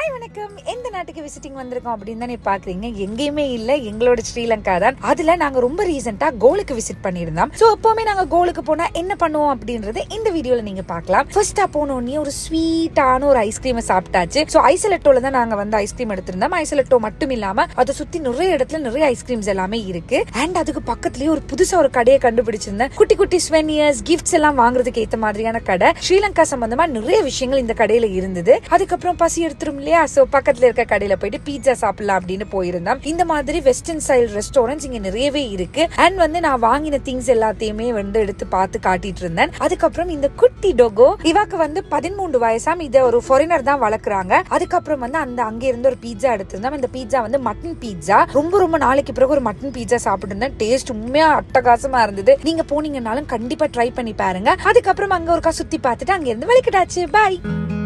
hi வணக்கம் எந்த நாட்டுக்கு விசிட்டிங் வந்திருக்கோம் அப்படின்னு தானே பாக்குறீங்க எங்கேயுமே இல்ல எங்களோட ஸ்ரீலங்கா தான் அதுல நாங்க ரொம்ப ரீசெண்டா கோலுக்கு விசிட் பண்ணியிருந்தோம் சோ எப்பவுமே நாங்க கோலுக்கு போனா என்ன பண்ணுவோம் அப்படின்றது இந்த வீடியோல நீங்க பார்க்கலாம் ஃபர்ஸ்டா போனோடனே ஒரு ஸ்வீட்டான ஒரு ஐஸ்கிரீம் சாப்பிட்டாச்சு சோ ஐசலட்டோல தான் நாங்க வந்து ஐஸ்கிரீம் எடுத்திருந்தோம் ஐசலட்டோ மட்டும் இல்லாம அதை சுத்தி நிறைய இடத்துல நிறைய ஐஸ்கிரீம்ஸ் எல்லாமே இருக்கு அண்ட் அதுக்கு பக்கத்துலயே ஒரு புதுசா ஒரு கடையை கண்டுபிடிச்சிருந்தேன் குட்டி குட்டி ஸ்வெனியர்ஸ் கிஃப்ட்ஸ் எல்லாம் வாங்குறதுக்கு ஏத்த மாதிரியான கடை ஸ்ரீலங்கா சம்பந்தமா நிறைய விஷயங்கள் இந்த கடையில இருந்தது அதுக்கப்புறம் பசி எடுத்துரும் இல்லையா சோ பக்கத்துல இருக்க கடையில போயிட்டு பீட்சா சாப்பிடலாம் அப்படின்னு போயிருந்தோம் இந்த மாதிரி வெஸ்டர்ன் ஸ்டைல் ரெஸ்டாரண்ட்ஸ் இங்க நிறையவே இருக்கு அண்ட் வந்து நான் வாங்கின திங்ஸ் எல்லாத்தையுமே வந்து எடுத்து பார்த்து காட்டிட்டு இருந்தேன் அதுக்கப்புறம் இந்த குட்டி டொகோ இவாக்கு வந்து பதிமூன்று வயசாம் இதை ஒரு ஃபாரினர் தான் வளர்க்குறாங்க அதுக்கப்புறம் வந்து அந்த அங்க இருந்து ஒரு பீட்சா எடுத்திருந்தோம் இந்த பீட்சா வந்து மட்டன் பீட்சா ரொம்ப ரொம்ப நாளைக்கு பிறகு ஒரு மட்டன் பீட்சா சாப்பிட்டு இருந்தேன் டேஸ்ட் உண்மையா அட்டகாசமா இருந்தது நீங்க போனீங்கன்னாலும் கண்டிப்பா ட்ரை பண்ணி பாருங்க அதுக்கப்புறம் அங்க ஒருக்கா சுத்தி பார்த்துட்டு அங்க இருந்து வெளிக்கிட்டாச்சு பாய்